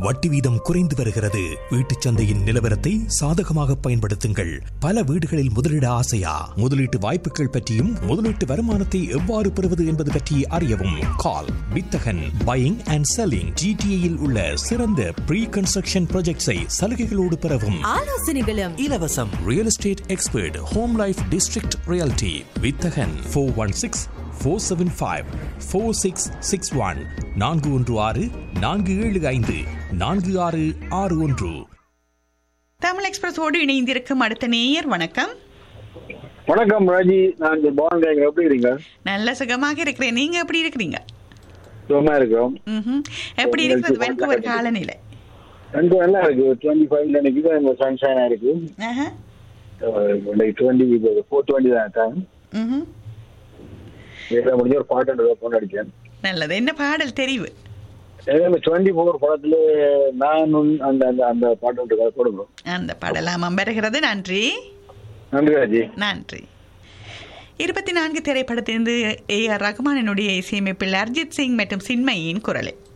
வட்டி வீதம் குறைந்து வருகிறது வீட்டுச் சந்தையின் நிலவரத்தை சாதகமாக பயன்படுத்துங்கள் பல வீடுகளில் முதலீட ஆசையா முதலீட்டு வாய்ப்புகள் பற்றியும் முதலீட்டு வருமானத்தை எவ்வாறு பெறுவது என்பது பற்றி அறியவும் கால் வித்தகன் பையிங் அண்ட் செல்லிங் ஜிடிஏயில் உள்ள சிறந்த ப்ரீ கன்ஸ்ட்ரக்ஷன் ப்ராஜெக்ட்ஸை சலுகைகளோடு பெறவும் ஆலோசனைகளும் இலவசம் real estate expert home life district reality Vithagan four one six four seven five four six six one நான்கு ஒன்று ஆறு நான்கு ஏழு ஐந்து நான்கு ஆறு ஆறு ஒன்று தமிழ் எக்ஸ்பிரஸோடு இணைந்திருக்கும் அடுத்த நேயர் வணக்கம் வணக்கம் ராஜி நான் இங்க பவன் கேட்கிறேன் எப்படி இருக்கீங்க நல்ல சுகமாக இருக்கிறேன் நீங்க எப்படி இருக்கிறீங்க சுகமா இருக்கிறோம் ம்ஹும். எப்படி இருக்கிறது வென்கூவர் காலநிலை எனக்கு நல்லா இருக்கு டுவெண்ட்டி ஃபைவ்ல இன்னைக்கு தான் இந்த சன்ஷைனா இருக்கு ஆஹா. டுவெண்ட்டி ஃபோர் டுவெண்ட்டி தான் டைம் ம்ஹும். இதில் முடிஞ்ச ஒரு பாட்டு ஃபோன் அடிச்சேன் நல்லது என்ன பாடல் தெரிவு டுவெண்ட்டி ஃபோர் படத்துல நான் உன் அந்த அந்த அந்த பாட்டு போடுங்க அந்த பாடலாம் அம்பருகிறது நன்றி நன்றி ராஜி நன்றி இருபத்தி நான்கு திரைப்படத்திலிருந்து ஏ ஆர் ரகுமானினுடைய இசையமைப்பில் அர்ஜித் சிங் மற்றும் சின்மயியின் குரலில்